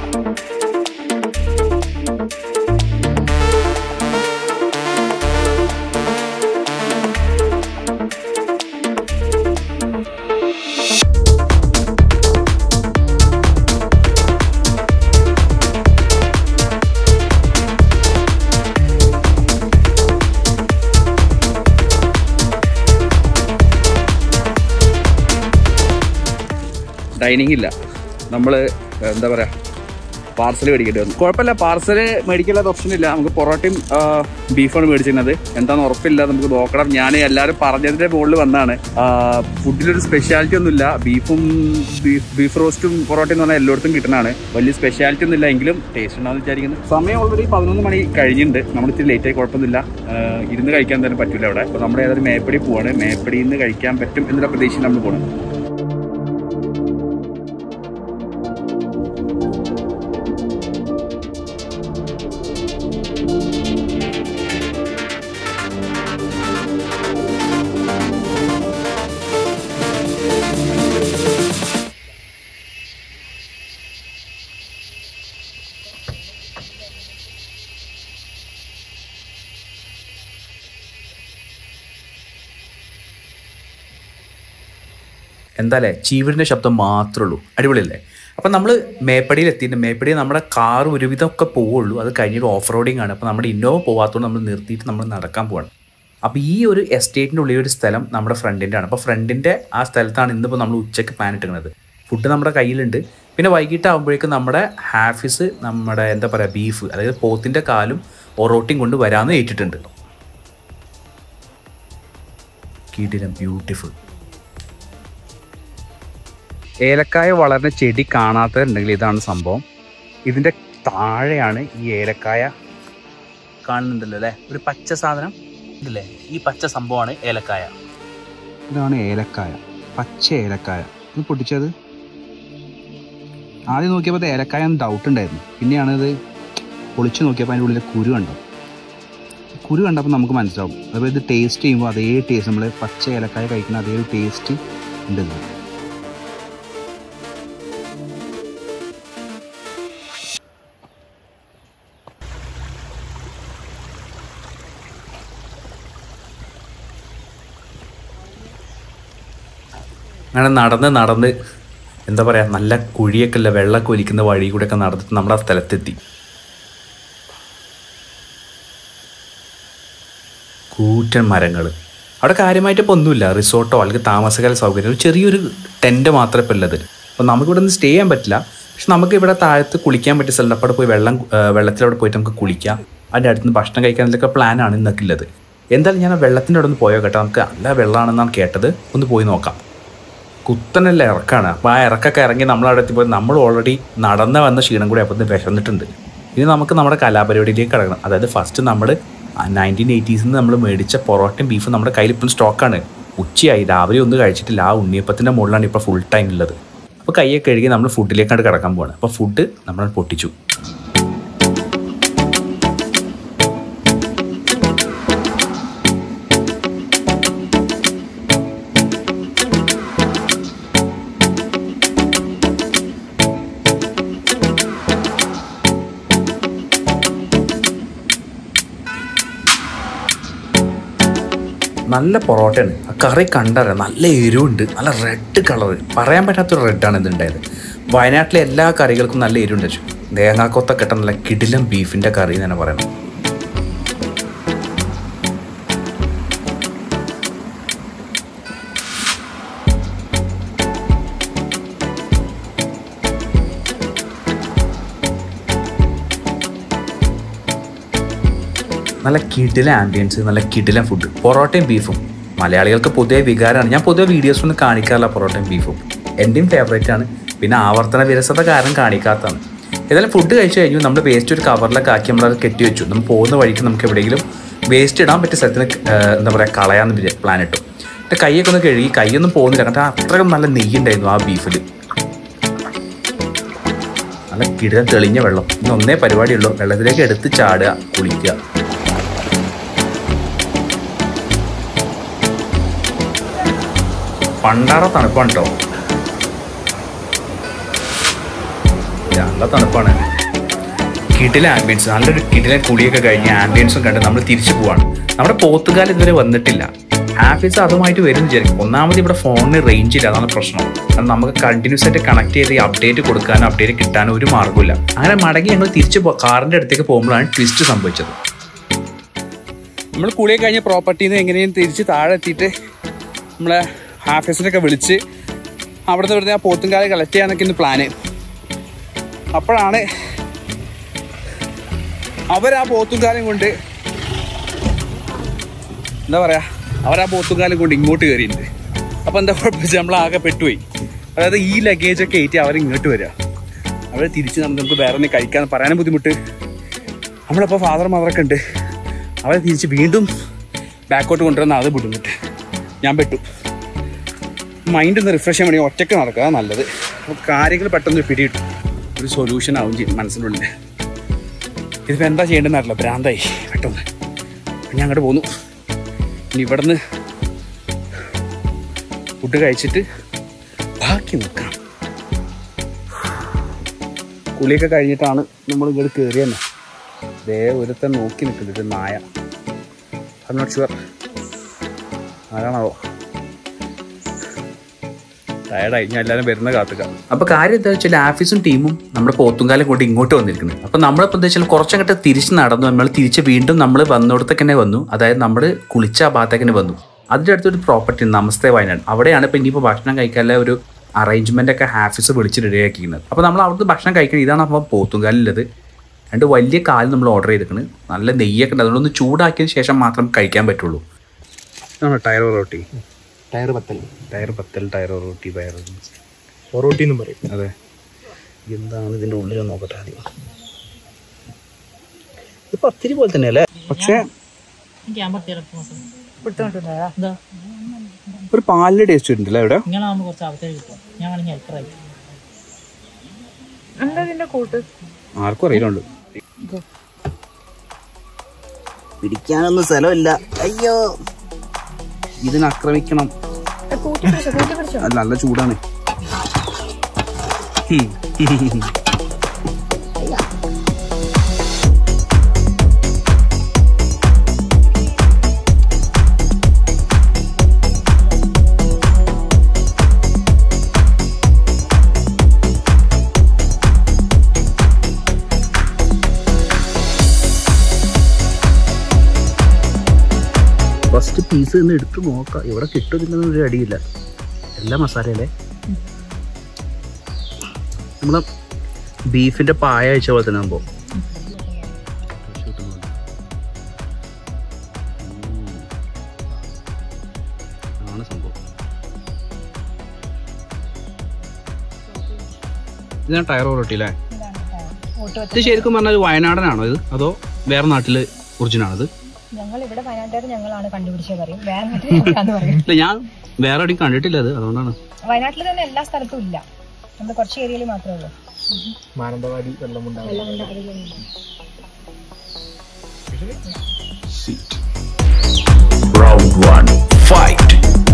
Dining ഇല്ല നമ്മൾ എന്താ പറയുക പാർസൽ മേടിക്കേണ്ടി വന്നു കുഴപ്പമില്ല പാർസൽ മേടിക്കാത്ത ഓപ്ഷൻ ഇല്ല നമുക്ക് പൊറോട്ടയും ആ, ബീഫാണ് മേടിച്ചിരുന്നത് എന്താണെന്ന് ഉറപ്പില്ല നമുക്ക് നോക്കണം ഞാൻ എല്ലാവരും പറഞ്ഞതിൻ്റെ മുകളിൽ വന്നാണ് ഫുഡിലൊരു സ്പെഷ്യാലിറ്റി ഒന്നുമില്ല ബീഫും ബീഫ് ബീഫ് റോസ്റ്റും പൊറോട്ടയും എന്ന് പറഞ്ഞാൽ എല്ലായിടത്തും കിട്ടുന്നതാണ് വലിയ സ്പെഷ്യാലിറ്റി ഒന്നും ഇല്ല എങ്കിലും ടേസ്റ്റ് ഉണ്ടാവും വിചാരിക്കുന്നത് സമയം ഓൾറെഡി പതിനൊന്ന് മണി കഴിഞ്ഞിട്ടുണ്ട് നമ്മൾ ഇത്തിരി ലേറ്റ് ആയി കുഴപ്പമൊന്നുമില്ല ആ, ഇരുന്ന് കഴിക്കാൻ തന്നെ പറ്റില്ല അവിടെ അപ്പോൾ നമ്മുടെ ഏതായാലും മേപ്പടി പോവാണ് മേപ്പടിയിൽ നിന്ന് കഴിക്കാൻ പറ്റും എന്നുള്ള പ്രതീക്ഷയിൽ നമ്മൾ പോകണം എന്താല്ലേ ചീവിടിൻ്റെ ശബ്ദം മാത്രമേ ഉള്ളൂ അടിപൊളിയല്ലേ അപ്പം നമ്മൾ മേപ്പടിയിൽ എത്തിയിട്ടുണ്ട് മേപ്പടിയിൽ നമ്മുടെ കാർ ഒരുവിധമൊക്കെ പോവുള്ളൂ അത് കഴിഞ്ഞിട്ട് ഓഫ് റോഡിങ് ആണ് അപ്പോൾ നമ്മുടെ ഇന്നോവ പോവാത്തതുകൊണ്ട് നമ്മൾ നിർത്തിയിട്ട് നമ്മൾ നടക്കാൻ പോവാണ് അപ്പോൾ ഈ ഒരു എസ്റ്റേറ്റിൻ്റെ ഉള്ളിൽ ഒരു സ്ഥലം നമ്മുടെ ഫ്രണ്ടിൻ്റെ ആണ് അപ്പോൾ ഫ്രണ്ടിൻ്റെ ആ സ്ഥലത്താണ് ഇന്നിപ്പോൾ നമ്മൾ ഉച്ചയ്ക്ക് പ്ലാൻ ഇട്ടുന്നത് ഫുഡ് നമ്മുടെ കയ്യിലുണ്ട് പിന്നെ വൈകിട്ടാകുമ്പോഴേക്കും നമ്മുടെ ഹാഫിസ് നമ്മുടെ എന്താ പറയുക ബീഫ് അതായത് പോത്തിൻ്റെ കാലും ഒറോട്ടിയും കൊണ്ട് വരാമെന്ന് ഏറ്റിട്ടുണ്ട് കിടിലം ബ്യൂട്ടിഫുൾ ഏലക്കായ വളർന്ന ചെടി കാണാത്തതുണ്ടെങ്കിൽ ഇതാണ് സംഭവം ഇതിൻ്റെ താഴെയാണ് ഈ ഏലക്കായ കാണുന്നുണ്ടല്ലോ അല്ലേ ഒരു പച്ച സാധനം ഇതല്ലേ ഈ പച്ച സംഭവമാണ് ഏലക്കായ ഇതാണ് ഏലക്കായ പച്ച ഏലക്കായ ഇത് പൊട്ടിച്ചത് ആദ്യം നോക്കിയപ്പോൾ ഇത് ഏലക്കായ എന്ന് ഡൗട്ട് ഉണ്ടായിരുന്നു പിന്നെയാണ് ഇത് പൊളിച്ച് നോക്കിയപ്പോൾ അതിൻ്റെ ഉള്ളിലെ കുരു കണ്ടോ കുരു കണ്ടപ്പോൾ നമുക്ക് മനസ്സിലാവും അതുപോലെ ഇത് ടേസ്റ്റ് ചെയ്യുമ്പോൾ അതേ ടേസ്റ്റ് നമ്മൾ പച്ച ഏലക്കായ കഴിക്കുന്ന അതേ ഒരു ടേസ്റ്റ് ഉണ്ട് ഇതിന് അങ്ങനെ നടന്ന് നടന്ന് എന്താ പറയുക നല്ല കുഴിയൊക്കെ ഉള്ള വെള്ളമൊക്കെ ഒലിക്കുന്ന വഴി കൂടെയൊക്കെ നടന്നിട്ട് നമ്മുടെ ആ സ്ഥലത്തെത്തി കൂറ്റൻ മരങ്ങൾ അവിടെ കാര്യമായിട്ട് ഇപ്പോൾ ഒന്നുമില്ല റിസോർട്ടോ അല്ലെങ്കിൽ താമസകാല സൗകര്യം ഒരു ചെറിയൊരു ടെൻറ്റ് മാത്രമേ ഇപ്പോൾ ഉള്ളത് അപ്പോൾ നമുക്കിവിടെ നിന്ന് സ്റ്റേ ചെയ്യാൻ പറ്റില്ല പക്ഷെ നമുക്ക് ഇവിടെ താഴത്ത് കുളിക്കാൻ പറ്റിയ സ്ഥലം അപ്പോൾ അവിടെ പോയി വെള്ളം ആ, വെള്ളത്തിലവിടെ പോയിട്ട് നമുക്ക് കുളിക്കാം അതിൻ്റെ അടുത്ത് നിന്ന് ഭക്ഷണം കഴിക്കാനൊക്കെ പ്ലാനാണ് ഇന്നൊക്കെ ഉള്ളത് എന്തായാലും ഞാൻ ആ വെള്ളത്തിൻ്റെ അവിടെ നിന്ന് പോയോ കേട്ടോ നമുക്ക് നല്ല വെള്ളമാണെന്നാണ് കേട്ടത് ഒന്ന് പോയി നോക്കാം കുത്തനല്ല ഇറക്കാണ് അപ്പോൾ ആ ഇറക്കൊക്കെ ഇറങ്ങി നമ്മൾ അവിടെ എത്തിയപ്പോൾ നമ്മൾ ഓൾറെഡി നടന്ന് വന്ന ക്ഷീണം കൂടി അപ്പോൾ വിശന്നിട്ടുണ്ട് ഇനി നമുക്ക് നമ്മുടെ കലാപരിപാടിയിലേക്ക് കിടക്കണം അതായത് ഫസ്റ്റ് നമ്മൾ നയൻറ്റീൻ എയ്റ്റീസിൽ നിന്ന് നമ്മൾ മേടിച്ച പൊറോട്ടയും ബീഫും നമ്മുടെ കയ്യിൽ ഇപ്പം സ്റ്റോക്കാണ് ഉച്ചയായി രാവിലെ ഒന്നും കഴിച്ചിട്ടില്ല ആ ഉണ്ണിയപ്പത്തിൻ്റെ മുകളിലാണ് ഇപ്പോൾ ഫുൾ ടൈം ഉള്ളത് അപ്പോൾ കൈയൊക്കെ കഴുകി നമ്മൾ ഫുഡിലേക്കാണ് കിടക്കാൻ പോവാണ് അപ്പോൾ ഫുഡ് നമ്മൾ പൊട്ടിച്ചു നല്ല പൊറോട്ടയാണ് ആ കറി കണ്ടറിയാം നല്ല എരിവുണ്ട് നല്ല റെഡ് കളർ പറയാൻ പറ്റാത്തൊരു റെഡാണ് ഇതുണ്ടായത് വയനാട്ടിലെ എല്ലാ കറികൾക്കും നല്ല എരിവുണ്ട് വെച്ചു തേങ്ങാക്കൊത്തൊക്കെ ഇട്ട നല്ല കിടിലം ബീഫിൻ്റെ കറി എന്ന് തന്നെ പറയണം നല്ല കിടിലൻ ആംബിയൻസ് നല്ല കിടിലൻ ഫുഡ് പൊറോട്ടയും ബീഫും മലയാളികൾക്ക് പൊതുവെ വികാരമാണ് ഞാൻ പൊതുവെ വീഡിയോസ് ഒന്നും കാണിക്കാറില്ല പൊറോട്ടയും ബീഫും എൻ്റെയും ഫേവറേറ്റ് ആണ് പിന്നെ ആവർത്തന വിരസത കാരണം കാണിക്കാത്തതാണ് ഏതായാലും ഫുഡ് കഴിച്ചു കഴിഞ്ഞു നമ്മൾ വേസ്റ്റ് ഒരു കവറിലൊക്കെ ആക്കി നമ്മളത് കെട്ടി വെച്ചു നമ്മൾ പോകുന്ന വഴിക്ക് നമുക്ക് എവിടെയെങ്കിലും വേസ്റ്റ് ഇടാൻ പറ്റിയ സ്ഥലത്തിന് ഏഹ്, എന്താ പറയുക കളയാന്ന് പ്ലാൻ ഇട്ടു എൻ്റെ കൈയൊക്കെ ഒന്ന് കഴുകി കൈയൊന്നും പോകുന്നില്ല കാരണം അത്രയും നല്ല നെയ്യ് ഉണ്ടായിരുന്നു ആ ബീഫിൽ നല്ല കിടൻ തെളിഞ്ഞ വെള്ളം ഇനി ഒന്നേ പരിപാടിയുള്ളൂ വെള്ളത്തിലേക്ക് എടുത്ത് ചാടുക കുളിക്കുക പണ്ടാറ തണുപ്പാണ് കേട്ടോ നല്ല തണുപ്പാണ് കിടില ആംബിയൻസ് നല്ലൊരു കിടില കുളിയൊക്കെ കഴിഞ്ഞ് ആംബിയൻസും കണ്ട് നമ്മൾ തിരിച്ചു പോവാണ് നമ്മുടെ പോത്തുകാൽ ഇതുവരെ വന്നിട്ടില്ല ഹാഫീസ് അതുമായിട്ട് വരും വിചാരിക്കും ഒന്നാമത് ഇവിടെ ഫോണിന് റേഞ്ച് ഇല്ല അതാണ് പ്രശ്നം കാരണം നമുക്ക് കണ്ടിന്യൂസ് ആയിട്ട് കണക്ട് ചെയ്ത് അപ്ഡേറ്റ് കൊടുക്കാനോ അപ്ഡേറ്റ് കിട്ടാനോ ഒരു മാർഗ്ഗമില്ല അങ്ങനെ മടങ്ങി ഞങ്ങൾ തിരിച്ച് പോ- കാറിന്റെ അടുത്തേക്ക് പോകുമ്പോഴാണ് ട്വിസ്റ്റ് സംഭവിച്ചത് നമ്മൾ കുളിയൊക്കെ കഴിഞ്ഞ പ്രോപ്പർട്ടിയിൽ നിന്ന് എങ്ങനെയും തിരിച്ച് താഴെ എത്തിയിട്ട് നമ്മളെ ഹാഫീസിനൊക്കെ വിളിച്ച് അവിടുന്ന് ഇവിടുന്ന് ആ പോത്തുംകാലെ കളക്ട് ചെയ്യാനൊക്കെ ഇന്ന് പ്ലാന് അപ്പോഴാണ് അവരാ പോത്തുംകാലം കൊണ്ട് എന്താ പറയാ അവരാ പോത്തുംകാലം കൊണ്ട് ഇങ്ങോട്ട് കയറിയിട്ടുണ്ട് അപ്പോൾ എന്താ കുഴപ്പമില്ല നമ്മൾ ആകെ പെട്ടുപോയി അതായത് ഈ ലഗേജ് ഒക്കെ ഏറ്റി അവർ ഇങ്ങോട്ട് വരിക അവർ തിരിച്ച് നമുക്ക് നമുക്ക് വേറെ ഒന്നും കഴിക്കാൻ പറയാനും ബുദ്ധിമുട്ട് നമ്മളിപ്പോൾ ഫാദർ മദറൊക്കെ ഉണ്ട് അവരെ തിരിച്ച് വീണ്ടും ബാക്കോട്ട് കൊണ്ടുവന്ന അത് ബുദ്ധിമുട്ട് ഞാൻ പെട്ടു മൈൻഡ് ഒന്ന് റിഫ്രഷ് ചെയ്യാൻ വേണ്ടി ഒറ്റയ്ക്ക് നടക്കുക അതാ നല്ലത് അപ്പോൾ കാര്യങ്ങൾ പെട്ടെന്ന് പിടിയിട്ടു ഒരു സൊല്യൂഷൻ ആവും ചെയ്യും മനസ്സിനുള്ളിൽ ഇതിപ്പോൾ എന്താ ചെയ്യേണ്ടതെന്ന് അറിയില്ല ഭ്രാന്തായി പെട്ടെന്ന് അപ്പം ഞാൻ അങ്ങോട്ട് പോന്നു ഇനി ഇവിടുന്ന് ഫുഡ് കഴിച്ചിട്ട് ബാക്കി നോക്കാം കുളിയൊക്കെ കഴിഞ്ഞിട്ടാണ് നമ്മൾ ഇങ്ങോട്ട് കയറി തന്നെ ദേ ഒരുത്തൻ നോക്കി നിൽക്കുന്നുണ്ട് ഒരു നായ ഐ നോട്ട് ഷുവർ ആരാണാവോ ടയർഡായി ഞാൻ എല്ലാവരും വരുന്ന കാത്തുക അപ്പൊ കാര്യം എന്താ വെച്ചാൽ ആഫീസും ടീമും നമ്മുടെ പോത്തുംകാലം കൊണ്ട് ഇങ്ങോട്ട് വന്നിരിക്കുന്നത് അപ്പൊ നമ്മളിപ്പോൾ എന്താ വെച്ചാൽ കുറച്ചങ്ങോട്ട് തിരിച്ച് നടന്നു നമ്മൾ തിരിച്ച് വീണ്ടും നമ്മൾ വന്നിടത്തേക്ക് തന്നെ വന്നു അതായത് നമ്മൾ കുളിച്ച ആ ഭാഗത്തേക്ക് തന്നെ വന്നു അതിൻ്റെ അടുത്തൊരു പ്രോപ്പർട്ടി നമസ്തേ വയനാട് അവിടെയാണ് ഇപ്പൊ ഇനിയിപ്പോൾ ഭക്ഷണം കഴിക്കാനുള്ള ഒരു അറേഞ്ച്മെന്റ് ഒക്കെ ഹാഫീസ് വിളിച്ച് റെഡിയാക്കിയിരുന്നത് അപ്പോൾ നമ്മൾ അവിടുന്ന് ഭക്ഷണം കഴിക്കണം ഇതാണ് അപ്പോൾ പോത്തുംകാലുള്ളത് രണ്ട് വലിയ കാല് നമ്മൾ ഓർഡർ ചെയ്തിരിക്കുന്നത് നല്ല നെയ്യൊക്കെ ഉണ്ട് അതുകൊണ്ടൊന്ന് ചൂടാക്കിയതിന് ശേഷം മാത്രം കഴിക്കാൻ പറ്റുള്ളൂ ടയർ റോട്ടി ടയർ പത്തൽ ടയർ പത്തൽ ടയർ റോട്ടി പയർ പൊറോട്ടി എന്നും പറയും അതെ എന്താണ് ഇതിൻ്റെ ഉള്ളിൽ നോക്കട്ടെ ആദ്യം ഇത് പത്തിരി പോലെ തന്നെയല്ലേ പക്ഷേ ഒരു പാലിന്റെ ടേസ്റ്റ് വരുന്നുണ്ടല്ലേ ഇവിടെ നിങ്ങളാവുമ്പോ കുറച്ച് അവസരം കിട്ടും ഞാൻ വേണമെങ്കിൽ ഹെൽപ്പറായി ആർക്കും അറിയില്ലുണ്ട് പിടിക്കാനൊന്നും സ്ഥലമില്ല അയ്യോ ഇതിനെ ആക്രമിക്കണം അല്ല നല്ല ചൂടാണ് ഹും. ഫസ്റ്റ് പീസ് ഒന്ന് എടുത്ത് നോക്കാം ഇവിടെ കിട്ടുന്നില്ലെന്ന് ഒരു അടിയില്ല എല്ലാ മസാലയല്ലേ നമ്മളെ ബീഫിന്റെ പായ അയച്ച പോലെ തന്നെ ആകുമ്പോൾ ആണ് സംഭവം ഇതാണ് ടയർ റോട്ടി അല്ലേ ഇത് ശരിക്കും പറഞ്ഞാൽ ഒരു വയനാടനാണോ ഇത് അതോ വേറെ നാട്ടില് ഒറിജിനൽ ആണോ ഇത് ഞങ്ങൾ ഇവിടെ വയനാട്ടുകാർ ഞങ്ങളാണ് കണ്ടുപിടിച്ചത് പറയും വേറെ നാട്ടിൽ ഞങ്ങളാന്ന് പറയും ഇല്ല ഞാൻ വേറെ എവിടെയും കണ്ടിട്ടില്ല അത് അതുകൊണ്ടാണ് വയനാട്ടിൽ തന്നെ എല്ലാ സ്ഥലത്തും ഇല്ല നമ്മൾ കുറച്ച് ഏരിയയിൽ മാത്രമേ ഉള്ളൂ മാനന്തവാടി വെള്ളമുണ്ടാവും റൗണ്ട് വൺ ഫൈറ്റ്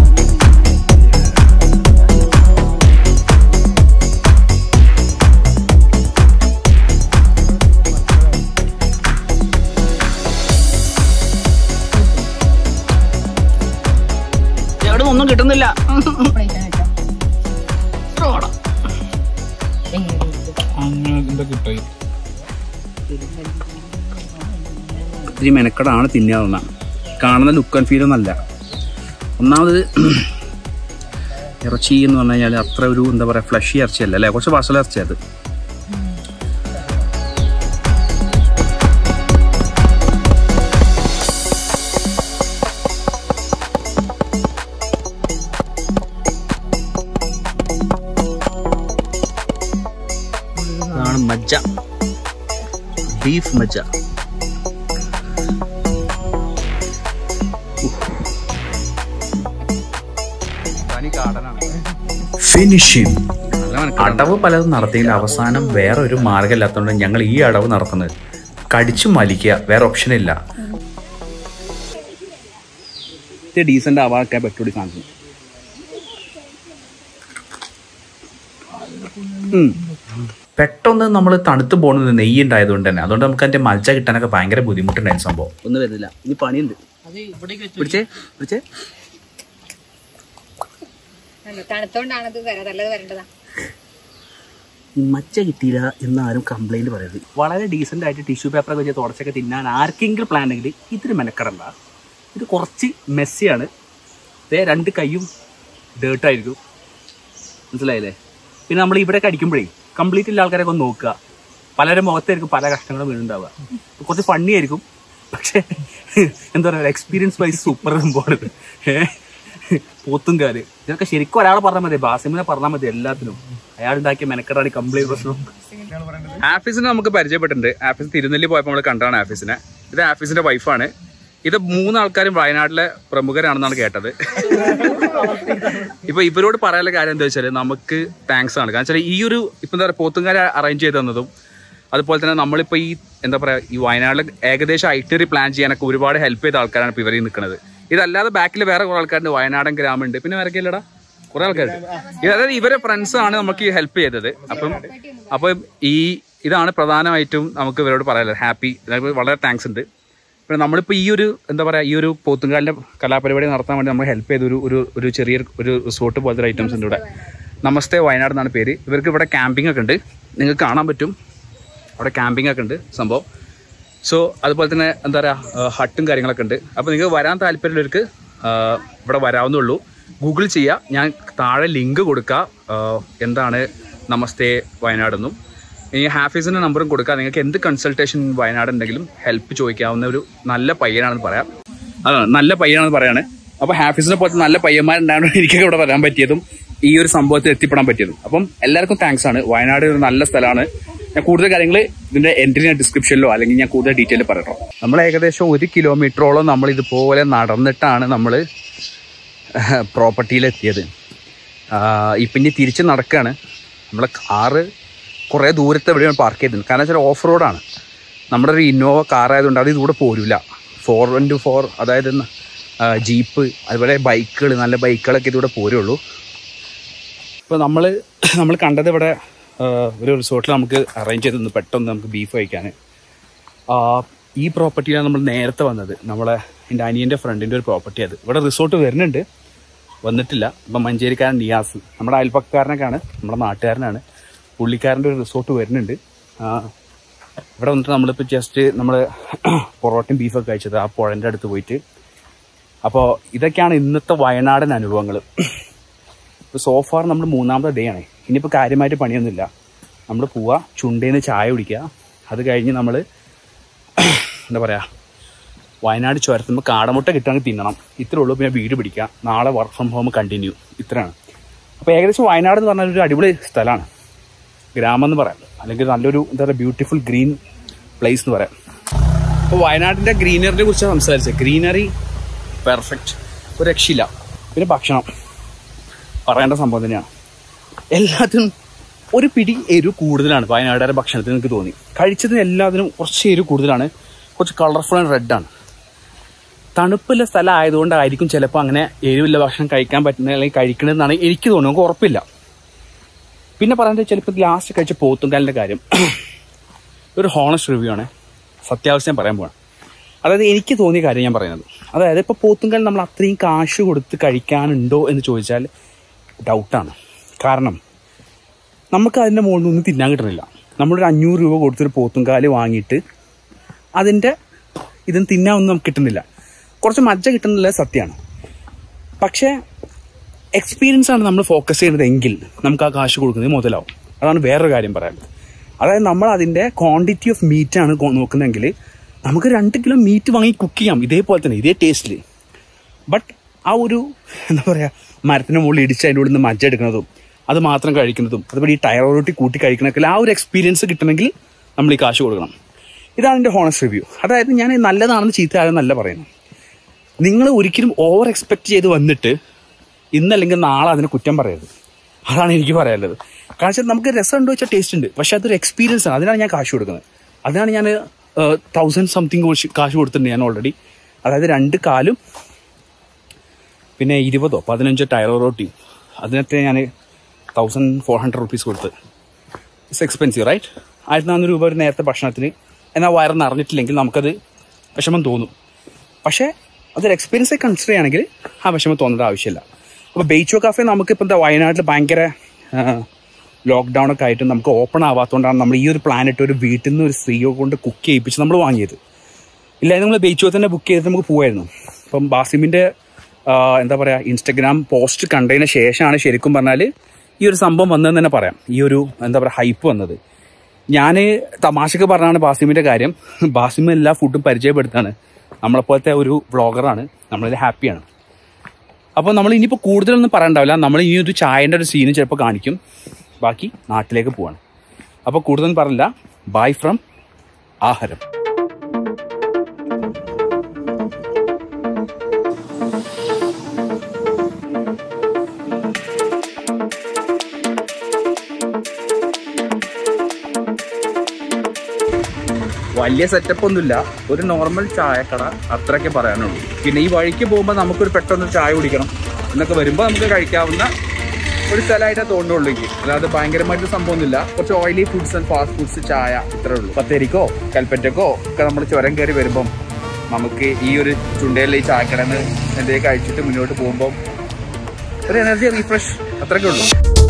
എവിടെ ഒന്നും കിട്ടുന്നില്ല പ്ലേറ്റ് വെക്കാം ഇത്തിരി മെനക്കടാണ് തിന്നാവുന്ന കാണുന്ന ലുക്ക് ആൻഡ് ഫീൽ ഒന്നല്ല ഒന്നാമത് ഇറച്ചി എന്ന് പറഞ്ഞു കഴിഞ്ഞാൽ അത്ര ഒരു എന്താ പറയുക ഫ്ലഷി ഇറച്ചിയല്ല അല്ലേ കുറച്ച് വസല ഇറച്ചി അത് ഇതാണ് മജ്ജ ബീഫ് മജ്ജ ഫിനിഷിംഗ് നല്ല മെനക്കെടാണ്. അടവ് പലതും നടത്തിയെങ്കിൽ അവസാനം വേറെ ഒരു മാർഗ്ഗമില്ലാത്തതുകൊണ്ട് ഞങ്ങൾ ഈ അടവ് നടത്തുന്നത് കടിച്ചു മലിക്കുക വേറെ ഓപ്ഷൻ ഇല്ല ഇത് ഡീസന്റ് ആവാക്കാൻ പറ്റൂടി കാണിച്ചു പെട്ടെന്ന് നമ്മൾ തണുത്ത് പോകുന്നത് നെയ്യ് ഉണ്ടായതുകൊണ്ട് തന്നെ അതുകൊണ്ട് നമുക്ക് അതിൻ്റെ മജ്ജ കിട്ടാനൊക്കെ ഭയങ്കര ബുദ്ധിമുട്ടുണ്ടായിരുന്നു സംഭവം ഒന്നും വരുന്നില്ല ഇനി പണിയുണ്ട് അത് ഇവിടേക്ക് വെച്ച് പിടിച്ചേ പിടിച്ചേ തണുത്തോണ്ടാണത് വരാ നല്ലത് വരേണ്ടതാ ഈ മച്ച കിട്ടിയില്ല എന്ന് ആരും കംപ്ലൈന്റ് പറയരുത് വളരെ ഡീസെന്റ് ആയിട്ട് ടിഷ്യൂ പേപ്പർ ഒക്കെ വെച്ച് തുടച്ചൊക്കെ തിന്നാൻ ആർക്കെങ്കിലും പ്ലാൻ ഉണ്ടെങ്കിൽ ഇതിന് മെനക്കെടണ്ട ഇത് കുറച്ച് മെസ്സിയാണ് ദേ രണ്ട് കൈയും ഡേർട്ടായിരിക്കും മനസ്സിലായില്ലേ പിന്നെ നമ്മൾ ഇവിടെ കടിക്കുമ്പോഴേ കംപ്ലീറ്റ് ഉള്ള ആൾക്കാരൊക്കെ ഒന്ന് നോക്കുക പലരുടെ മുഖത്തായിരിക്കും പല കഷ്ടങ്ങളും വീണുണ്ടാവുക കുറച്ച് ഫണ്ണി ആയിരിക്കും പക്ഷേ എന്താ പറയുക എക്സ്പീരിയൻസ് വൈസ് സൂപ്പർ സംഭവമാണ് ഏഹ് പോത്തും കാല് ഇതൊക്കെ ശരിക്കും ഒരാളെ പറഞ്ഞാൽ മതി ബാസിമിനെ പറഞ്ഞാൽ മതി എല്ലാത്തിനും അയാൾ ഉണ്ടാക്കിയ മെനക്കെടാണ് കംപ്ലൈന്റ് പ്രശ്നം ആഫീസിനെ നമുക്ക് പരിചയപ്പെട്ടിട്ടുണ്ട് ആഫീസ് തിരുനെല്ലി പോയപ്പോൾ നമ്മൾ കണ്ടാണ് ആഫീസിനെ ഇത് ആഫീസിന്റെ വൈഫാണ് ഇത് മൂന്നാൾക്കാരും വയനാട്ടിലെ പ്രമുഖരാണെന്നാണ് കേട്ടത് ഇപ്പൊ ഇവരോട് പറയാനുള്ള കാര്യം എന്താ വെച്ചാൽ നമുക്ക് താങ്ക്സ് ആണ് കാരണം വെച്ചാൽ ഈ ഒരു ഇപ്പൊ എന്താ പറയുക പോത്തുംകാരെ അറേഞ്ച് ചെയ്ത് തന്നതും അതുപോലെ തന്നെ നമ്മളിപ്പോ ഈ എന്താ പറയാ ഈ വയനാട്ടിൽ ഏകദേശം ഐറ്ററി പ്ലാൻ ചെയ്യാനൊക്കെ ഒരുപാട് ഹെൽപ്പ് ചെയ്ത ആൾക്കാരാണ് ഇപ്പൊ ഇവരിൽ നിൽക്കുന്നത് ഇതല്ലാതെ ബാക്കിൽ വേറെ കുറെ ആൾക്കാരുണ്ട് വയനാടൻ ഗ്രാമുണ്ട് പിന്നെ വേറെ ഇല്ലടാ കുറെ ആൾക്കാരുണ്ട് ഇത് അതായത് ഇവരെ ഫ്രണ്ട്സ് ആണ് നമുക്ക് ഈ ഹെൽപ്പ് ചെയ്തത് അപ്പം അപ്പൊ ഈ ഇതാണ് പ്രധാനമായിട്ടും നമുക്ക് ഇവരോട് പറയാനുള്ളത് ഹാപ്പി വളരെ താങ്ക്സ് ഉണ്ട് പിന്നെ നമ്മളിപ്പോൾ ഈ ഒരു എന്താ പറയുക ഈ ഒരു പോത്തുംകാലിൻ്റെ കലാപരിപാടി നടത്താൻ വേണ്ടി നമ്മൾ ഹെൽപ്പ് ചെയ്ത ഒരു ഒരു ഒരു ചെറിയ ഒരു റിസോർട്ട് പോലത്തെ ഒരു ഐറ്റംസ് ഉണ്ട് ഇവിടെ നമസ്തേ വയനാട് എന്നാണ് പേര് ഇവർക്ക് ഇവിടെ ക്യാമ്പിംഗ് ഒക്കെ ഉണ്ട് നിങ്ങൾക്ക് കാണാൻ പറ്റും അവിടെ ക്യാമ്പിംഗ് ഒക്കെ ഉണ്ട് സംഭവം സോ അതുപോലെ തന്നെ എന്താ പറയുക ഹട്ടും കാര്യങ്ങളൊക്കെ ഉണ്ട് അപ്പോൾ നിങ്ങൾക്ക് വരാൻ താല്പര്യമുള്ളവർക്ക് ആ, ഇവിടെ വരാവുന്നുള്ളൂ ഗൂഗിൾ ചെയ്യുക ഞാൻ താഴെ ലിങ്ക് കൊടുക്കുക ആ, എന്താണ് നമസ്തേ വയനാടെന്നും ഇനി ഹാഫീസിൻ്റെ നമ്പറും കൊടുക്കുക നിങ്ങൾക്ക് എന്ത് കൺസൾട്ടേഷൻ വയനാട് ഉണ്ടെങ്കിലും ഹെൽപ്പ് ചോദിക്കാവുന്ന ഒരു നല്ല പയ്യനാണെന്ന് പറയാം അതാണ് നല്ല പയ്യനാണെന്ന് പറയാണ് അപ്പോൾ ഹാഫീസിനെ പോലത്തെ നല്ല പയ്യന്മാരുണ്ടായതുകൊണ്ട് എനിക്കൊക്കെ ഇവിടെ വരാൻ പറ്റിയതും ഈ ഒരു സംഭവത്തിൽ എത്തിപ്പെടാൻ പറ്റിയതും അപ്പം എല്ലാവർക്കും താങ്ക്സ് ആണ് വയനാട് ഒരു നല്ല സ്ഥലമാണ് ഞാൻ കൂടുതൽ കാര്യങ്ങൾ ഇതിന്റെ എൻട്രി ഞാൻ ഡിസ്ക്രിപ്ഷനിലോ അല്ലെങ്കിൽ ഞാൻ കൂടുതൽ ഡീറ്റെയിൽ പറയട്ടോ നമ്മൾ ഏകദേശം ഒരു കിലോമീറ്ററോളം നമ്മൾ ഇതുപോലെ നടന്നിട്ടാണ് നമ്മൾ പ്രോപ്പർട്ടിയിലെത്തിയത് ഇപ്പം ഇനി തിരിച്ച് നടക്കുകയാണ് നമ്മളെ കാറ് കുറേ ദൂരത്ത് എവിടെയാണ് പാർക്ക് ചെയ്തിട്ടുണ്ട് കാരണം വെച്ചാൽ ഓഫ് റോഡാണ് നമ്മുടെ ഒരു ഇന്നോവ കാർ ആയതുകൊണ്ട് അത് ഇതുകൂടെ പോരില്ല ഫോർ ഇൻറ്റു ഫോർ അതായത് ആ, ജീപ്പ് അതുപോലെ ബൈക്കുകൾ നല്ല ബൈക്കുകളൊക്കെ ഇതിലൂടെ പോരുള്ളൂ ഇപ്പോൾ നമ്മൾ നമ്മൾ കണ്ടത് ഇവിടെ ആ, ഒരു റിസോർട്ടിൽ നമുക്ക് അറേഞ്ച് ചെയ്ത് തന്നു പെട്ടെന്ന് നമുക്ക് ബീഫ് കഴിക്കാൻ ആ, ഈ പ്രോപ്പർട്ടിയിലാണ് നമ്മൾ നേരത്തെ വന്നത് നമ്മളെ എൻ്റെ അനിയൻ്റെ ഫ്രണ്ടിൻ്റെ ഒരു പ്രോപ്പർട്ടി അത് ഇവിടെ റിസോർട്ട് വരുന്നുണ്ട് വന്നിട്ടില്ല ഇപ്പം മഞ്ചേരിക്കാരൻ നിയാസ് നമ്മുടെ അയൽപ്പക്കാരനൊക്കെയാണ് നമ്മുടെ നാട്ടുകാരനാണ് പുള്ളിക്കാരൻ്റെ ഒരു റിസോർട്ട് വരുന്നുണ്ട് ആ, ഇവിടെ വന്നിട്ട് നമ്മളിപ്പോൾ ജസ്റ്റ് നമ്മൾ പൊറോട്ടയും ബീഫൊക്കെ കഴിച്ചത് ആ പുഴൻ്റെ അടുത്ത് പോയിട്ട് അപ്പോൾ ഇതൊക്കെയാണ് ഇന്നത്തെ വയനാടൻ അനുഭവങ്ങൾ ഇപ്പോൾ സോഫാർ നമ്മൾ മൂന്നാമത്തെ ഡേ ആണ് ഇനിയിപ്പോൾ കാര്യമായിട്ട് പണിയൊന്നുമില്ല നമ്മൾ പോവുക ചുണ്ടേന്ന് ചായ കുടിക്കുക അത് കഴിഞ്ഞ് നമ്മൾ എന്താ പറയുക വയനാട് ചുരത്തുമ്പോൾ കാടമുട്ട കിട്ടുകയാണെങ്കിൽ തിന്നണം ഇത്രേ ഉള്ളൂ പിന്നെ വീട് പിടിക്കുക നാളെ വർക്ക് ഫ്രം ഹോം കണ്ടിന്യൂ ഇത്രയാണ് അപ്പോൾ ഏകദേശം വയനാട് എന്ന് പറഞ്ഞാൽ ഒരു അടിപൊളി സ്ഥലമാണ് ഗ്രാമം എന്ന് പറയാം അല്ലെങ്കിൽ നല്ലൊരു എന്താ പറയുക ബ്യൂട്ടിഫുൾ ഗ്രീൻ പ്ലേസ് എന്ന് പറയാം അപ്പോൾ വയനാടിൻ്റെ ഗ്രീനറിനെ കുറിച്ച് സംസാരിച്ചത് ഗ്രീനറി പെർഫെക്റ്റ് ഒരു രക്ഷയില്ല പിന്നെ ഭക്ഷണം പറയേണ്ട സംഭവം തന്നെയാണ് എല്ലാത്തിനും ഒരു പിടി എരിവ് കൂടുതലാണ് വയനാടുകാരുടെ ഭക്ഷണത്തിന് എനിക്ക് തോന്നി കഴിച്ചതിന് എല്ലാത്തിനും കുറച്ച് എരിവ് കൂടുതലാണ് കുറച്ച് കളർഫുൾ ആൻഡ് റെഡാണ് തണുപ്പുള്ള സ്ഥലം ആയതുകൊണ്ടായിരിക്കും ചിലപ്പോൾ അങ്ങനെ എരിവില്ല ഭക്ഷണം കഴിക്കാൻ പറ്റുന്നത് അല്ലെങ്കിൽ കഴിക്കണമെന്നാണ് എനിക്ക് തോന്നുന്നത് നമുക്ക് ഉറപ്പില്ല പിന്നെ പറയുന്നത് ചിലപ്പോൾ ലാസ്റ്റ് കഴിച്ച പോത്തുംകാലിൻ്റെ കാര്യം ഒരു ഹോണസ്റ്റ് റിവ്യൂ ആണ് സത്യാവസ്ഥ പറയാൻ പോവാണ് അതായത് എനിക്ക് തോന്നിയ കാര്യം ഞാൻ പറയുന്നത് അതായത് ഇപ്പോൾ പോത്തുംകാൽ നമ്മൾ അത്രയും കാശ് കൊടുത്ത് കഴിക്കാനുണ്ടോ എന്ന് ചോദിച്ചാൽ ഡൗട്ടാണ് കാരണം നമുക്ക് അതിൻ്റെ മുകളിൽ നിന്നൊന്നും തിന്നാൻ കിട്ടണില്ല നമ്മളൊരു അഞ്ഞൂറ് രൂപ കൊടുത്തൊരു പോത്തുംകാല് വാങ്ങിയിട്ട് അതിൻ്റെ ഇതിന് തിന്നാനൊന്നും നമുക്ക് കിട്ടുന്നില്ല കുറച്ച് മജ്ജ കിട്ടുന്നില്ല സത്യമാണ് പക്ഷേ എക്സ്പീരിയൻസ് ആണ് നമ്മൾ ഫോക്കസ് ചെയ്യുന്നത് എങ്കിൽ നമുക്ക് ആ കാശ് കൊടുക്കുന്നത് മുതലാവും അതാണ് വേറൊരു കാര്യം പറയാൻ അതായത് നമ്മൾ അതിൻ്റെ ക്വാണ്ടിറ്റി ഓഫ് മീറ്റ് ആണ് കൊ- നോക്കുന്നതെങ്കിൽ നമുക്ക് രണ്ട് കിലോ മീറ്റ് വാങ്ങി കുക്ക് ചെയ്യാം ഇതേപോലെ തന്നെ ഇതേ ടേസ്റ്റിൽ ബട്ട് ആ ഒരു എന്താ പറയുക മരത്തിന് മുകളിൽ ഇടിച്ച് അതിൻ്റെ ഉള്ളിൽ നിന്ന് മജ്ജ എടുക്കുന്നതും അത് മാത്രം കഴിക്കുന്നതും അതുപോലെ ഈ ടയർ റൊട്ടി കൂട്ടി കഴിക്കണമൊക്കെ ആ ഒരു എക്സ്പീരിയൻസ് കിട്ടണമെങ്കിൽ നമ്മൾ ഈ കാശ് കൊടുക്കണം ഇതാണ് എൻ്റെ ഹോണസ്റ്റ് റിവ്യൂ അതായത് ഞാൻ നല്ലതാണെന്ന് ചീത്തയാണെന്നല്ല പറയുന്നത് നിങ്ങൾ ഒരിക്കലും ഓവർ എക്സ്പെക്ട് ചെയ്ത് വന്നിട്ട് ഇന്നല്ലെങ്കിൽ നാളെ അതിനെ കുറ്റം പറയരുത് അതാണ് എനിക്ക് പറയാനുള്ളത് കാരണം വെച്ചാൽ നമുക്ക് രസമുണ്ടോ വെച്ചാൽ ടേസ്റ്റ് ഉണ്ട് പക്ഷെ അതൊരു എക്സ്പീരിയൻസ് ആണ് അതിനാണ് ഞാൻ കാശ് കൊടുക്കുന്നത് അതിനാണ് ഞാൻ തൗസൻഡ് സംതിങ് കാശ് കൊടുത്തിട്ടുണ്ട് ഞാൻ ഓൾറെഡി അതായത് രണ്ട് കാലും പിന്നെ ഇരുപതോ പതിനഞ്ചോ ടയർ റോട്ടി അതിനകത്ത് ഞാൻ തൗസൻഡ് ഫോർ ഹൺഡ്രഡ് റുപ്പീസ് കൊടുത്ത് ഇറ്റ്സ് എക്സ്പെൻസീവ് റൈറ്റ് ആയിരത്തി നാനൂറ് രൂപ ഒരു നേരത്തെ ഭക്ഷണത്തിന് എന്നാൽ വയറ് നിറഞ്ഞിട്ടില്ലെങ്കിൽ നമുക്കത് വിഷമം തോന്നും പക്ഷേ അതൊരു എക്സ്പീരിയൻസ് കൺസിഡർ ചെയ്യുകയാണെങ്കിൽ ആ വിഷമം തോന്നേണ്ട ആവശ്യമില്ല അപ്പോൾ ബെയ്ച്ചോ കാഫെ നമുക്കിപ്പോൾ എന്താ വയനാട്ടിൽ ഭയങ്കര ലോക്ക്ഡൗൺ ഒക്കെ ആയിട്ട് നമുക്ക് ഓപ്പൺ ആവാത്തതുകൊണ്ടാണ് നമ്മൾ ഈ ഒരു പ്ലാനറ്റ് ഒരു വീട്ടിൽ നിന്ന് ഒരു സ്ത്രീയെ കൊണ്ട് കുക്ക് ചെയ്യിപ്പിച്ച് നമ്മൾ വാങ്ങിയത് ഇല്ലാതെ നമ്മൾ ബെയ്ച്ചോ തന്നെ ബുക്ക് ചെയ്തിട്ട് നമുക്ക് പോകുമായിരുന്നു അപ്പം ബാസിമിൻ്റെ എന്താ പറയുക ഇൻസ്റ്റഗ്രാം പോസ്റ്റ് കണ്ടതിന് ശേഷമാണ് ശരിക്കും പറഞ്ഞാൽ ഈ ഒരു സംഭവം വന്നതെന്ന് തന്നെ പറയാം ഈ ഒരു എന്താ പറയുക ഹൈപ്പ് വന്നത് ഞാൻ തമാശക്ക് പറഞ്ഞാണ് ബാസിമിൻ്റെ കാര്യം ബാസിമ എല്ലാ ഫുഡും പരിചയപ്പെടുത്താണ് നമ്മളെപ്പോലത്തെ ഒരു വ്ളോഗറാണ് നമ്മളതിൽ ഹാപ്പിയാണ് അപ്പോൾ നമ്മൾ ഇനിയിപ്പോൾ കൂടുതലൊന്നും പറയണ്ടാവില്ല നമ്മൾ ഈ ഒരു ചായൻ്റെ ഒരു സീന് ചിലപ്പോൾ കാണിക്കും ബാക്കി നാട്ടിലേക്ക് പോവാണ് അപ്പോൾ കൂടുതലൊന്നും പറയില്ല ബൈ ഫ്രം ആഹാരം വലിയ സെറ്റപ്പ് ഒന്നുമില്ല ഒരു നോർമൽ ചായക്കട അത്രയൊക്കെ പറയാനുള്ളൂ പിന്നെ ഈ വഴിക്ക് പോകുമ്പോൾ നമുക്കൊരു പെട്ടെന്ന് ചായ കുടിക്കണം എന്നൊക്കെ വരുമ്പോൾ നമുക്ക് കഴിക്കാവുന്ന ഒരു സ്ഥലമായിട്ടേ തോന്നുള്ളൂ എനിക്ക് അല്ലാതെ ഭയങ്കരമായിട്ട് സംഭവമൊന്നുമില്ല കുറച്ച് oily foods and fast foods ചായ ഇത്രേ ഉള്ളൂ പത്തേരിക്കോ കൽപ്പറ്റക്കോ ഒക്കെ നമ്മൾ ചുരം കയറി വരുമ്പം നമുക്ക് ഈ ഒരു ചുണ്ടയിലെ ഈ ചായക്കടന്ന് എന്തെങ്കിലും കഴിച്ചിട്ട് മുന്നോട്ട് പോകുമ്പോൾ ഒരു എനർജി റീഫ്രഷ് അത്രയൊക്കെ ഉള്ളൂ